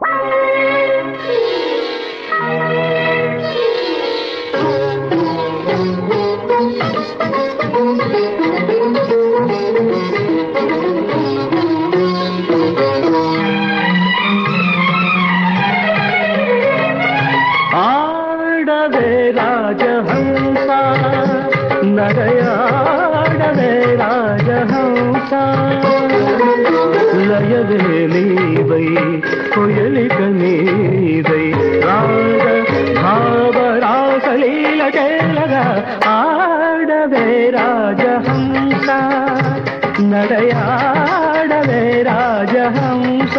ఆడవే రాజహంస నడయాడవే రాజహంస లయవే నీవై కొయలిక నీదై రాగ భావరాసలీల కేలగా ఆడవే రాజహంస నడయాడవే రాజహంస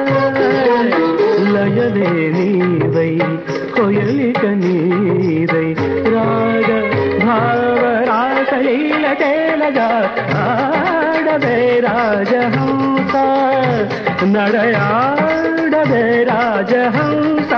లయవే నీవై కొయలిక నీదై రాగ భావరాసలీల కేలగా ఆడవే రాజహంస నడయాడవే రాజహంస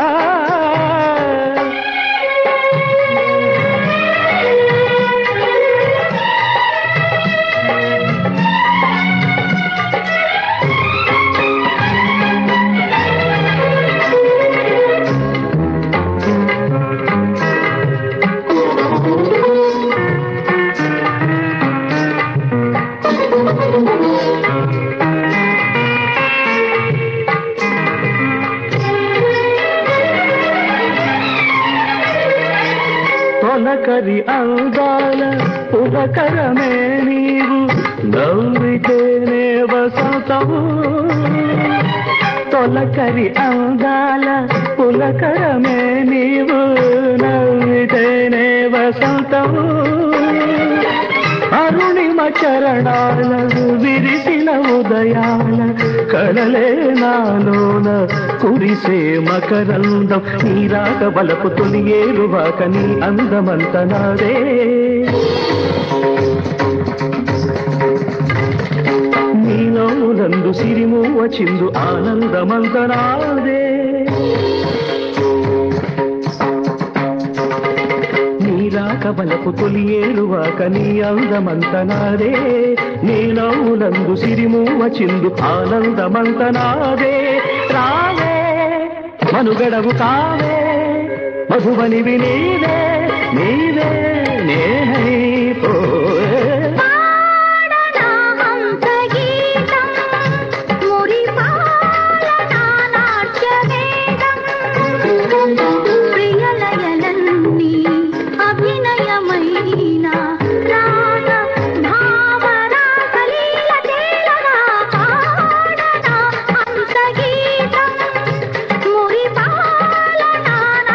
తొలకరి అందాల పులకరమే నీవు నవ్వితేనే వసంతము తొలకరి అందాల పులకరమే నీవు నవ్వితేనే వసంతము అరుణిమ చరణాల విరిసిన ఉదయాల కడలే నాలోన కురిసే మకరందం నీరాక బలపు తొలి ఏరువాక నీ అందమంత నాదే నీలోనందు సిరిమూవ చిందు ఆనందమంత నాదే నీరాక బలపు తొలి ఏలువాక నీ అందమంత నాదే నీ నవ్వులందు సిరిమూవ చిందు ఆనందమంత నాదే రావే మనుగడవు కావే మధువనివి నీవే నీవే నేనైపోయే పాడనా హంస గీతం మురిపాలనా నాట్యవేదం ప్రియలయలన్నీ అభినయమైన రాగ భావరాసలీల తేలగా పాడనా హంస గీతం మురిపాలనా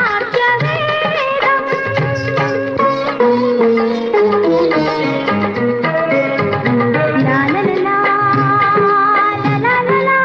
నాట్యవేదం La la la la, la la la la.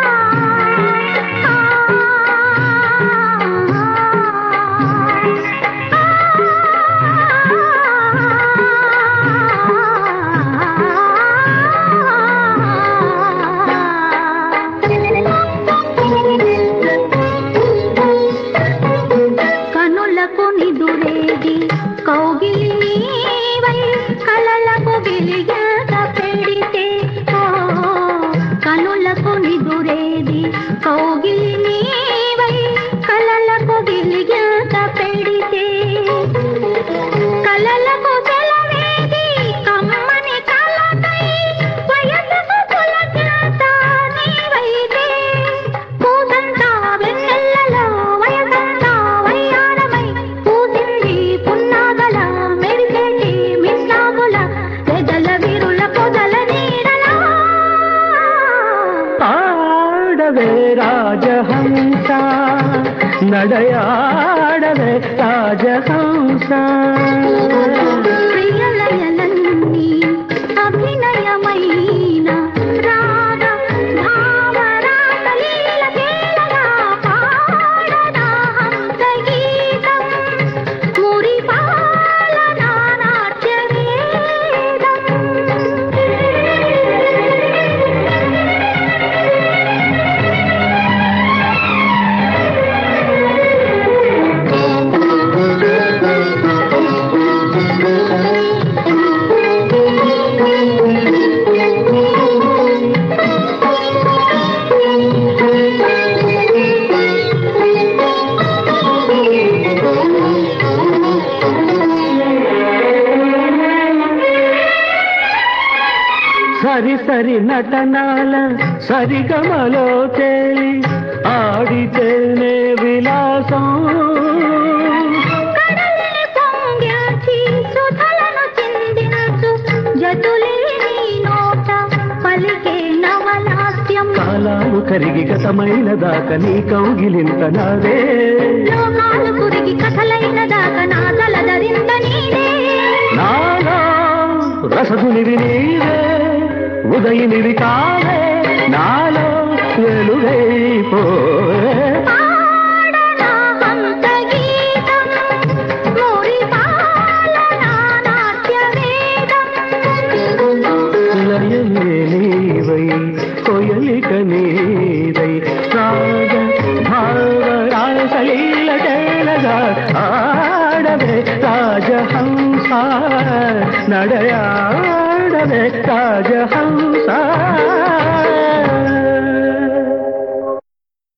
కనులకు నిదురేది కౌగిలి నీవై కలలకు వెలిగక పెడితే ఓ కనులకు నిదురేది కౌగిలి నీవై కలలకు వెలిగక పెడితే కలలకు సెలవేది కమ్మని కలకై వయసుకు పులకింత నీవైతే పూసంతా వెన్నెల్లలో వయసంతా వయ్యారమై పూసింది పున్నాగల మెరిసేటి మిన్నాగుల పెదల విరుల పొదల నీడలా ఆడవే రాజహంస నడయాడవే రాజహంస ప్రియలయలన్నీ అభినయమైన రాగ భావరాసలీల తేలగా పాడనా హంస గీతం మురిపాలనా నాట్యవేదం సరి సరి నటనాల సరిగమలో తేలి ఆడితేనే విలాసం కడలిని పొంగించి సుధలను చిందించు జతులే నీ నోట పలికే నవలాస్యం కాలాలు కరిగి గతమైన దాకా నీ కౌగిలింత నాదే లోకాలు కురిగి కథలైన దాకా నా తలదరింద నీదే నాలో రసధునివి నీవే ఉదయనివి కావే నాలో వెలుగైపో పాడనా హంస గీతం మురిపాలనా నాట్య వేదం లయలే నీవై కొయలిక నీదై రాగ భావ రాసలీల తేలగా ఆడవే రాజహంస నడయాడవే రాజహంస